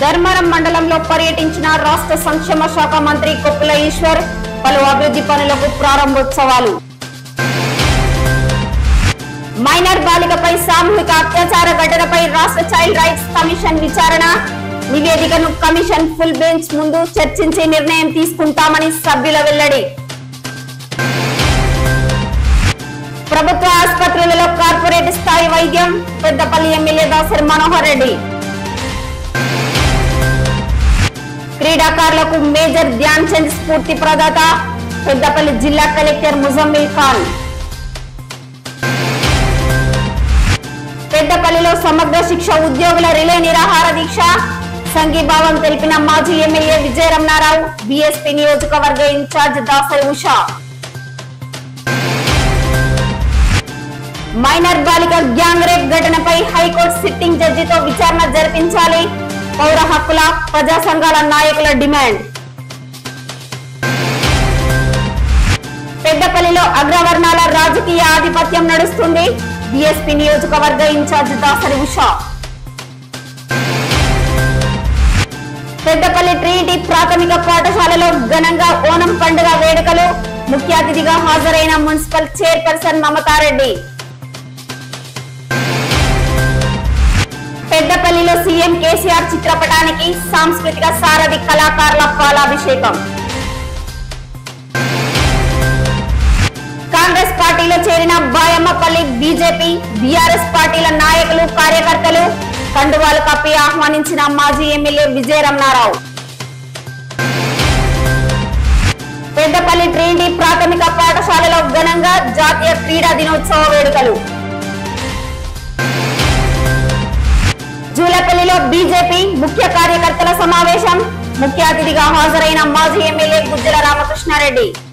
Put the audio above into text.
ధర్మారం మండలంలో పర్యటించిన రాష్ట్ర సంక్షేమ శాఖ మంత్రి కొప్పుల ఈశ్వర్ పలు అభివృద్ధి పనులకు ప్రారంభోత్సవాలు మైనర్ బాలికపై సామూహిక అత్యాచార ఘటనపై రాష్ట్ర చైల్డ్ రైట్స్ కమిషన్ విచారణ నివేదికను కమిషన్ ఫుల్ బెంచ్ ముందు చర్చించి నిర్ణయం తీసుకుంటామని సభ్యుల వెల్లడి ప్రభుత్వ ఆసుపత్రులలో కార్పొరేట్ స్థాయి వైద్యం పెద్దపల్లి ఎమ్మెల్యే దాసరి మనోహర్ రెడ్డి క్రీడాకారులకు మేజర్ ధ్యాన్ చంద్ స్ఫూర్తి ప్రదాత పెద్దపల్లి జిల్లా కలెక్టర్ ముజమ్మిల్ ఖాన్ పెద్దపల్లిలో సమగ్ర శిక్ష ఉద్యోగుల రిలే నిరాహార దీక్ష సంఘీభావం తెలిపిన మాజీ ఎమ్మెల్యే విజయరమణారావు బీఎస్పీ నియోజకవర్గ ఇన్ఛార్జ్ దాసరి ఉషా మైనర్ బాలిక గ్యాంగ్ రేప్ ఘటనపై హైకోర్టు సిట్టింగ్ జడ్జితో విచారణ జరిపించాలి పౌర హక్కుల ప్రజా సంఘాల నాయకుల డిమాండ్ పెద్దపల్లిలో అగ్రవర్ణాల రాజకీయ ఆధిపత్యం నడుస్తుంది బీఎస్పీ నియోజకవర్గ ఇన్ఛార్జ్ దాసరి ఉషా పెద్దపల్లి ట్రినిటీ ప్రాథమిక పాఠశాలలో ఘనంగా ఓణం పండుగ వేడుకలు ముఖ్య అతిథిగా హాజరైన మున్సిపల్ చైర్పర్సన్ మమతారెడ్డి పెద్దపల్లిలో సీఎం కేసీఆర్ చిత్రపటానికి సాంస్కృతిక సారథి కళాకారుల పాలాభిషేకం కాంగ్రెస్ పార్టీలో చేరిన బాయమ్మపల్లి బీజేపీ బీఆర్ఎస్ పార్టీల నాయకులు కార్యకర్తలు కండువాలు కప్పి ఆహ్వానించిన మాజీ ఎమ్మెల్యే విజయరమణారావు పెద్దపల్లి ట్రినిటీ ప్రాథమిక పాఠశాలలో ఘనంగా జాతీయ క్రీడా దినోత్సవ వేడుకలు జూలపల్లిలో బీజేపీ ముఖ్య కార్యకర్తల సమావేశం ముఖ్య అతిథిగా హాజరైన మాజీ ఎమ్మెల్యే గుజ్జల రామకృష్ణారెడ్డి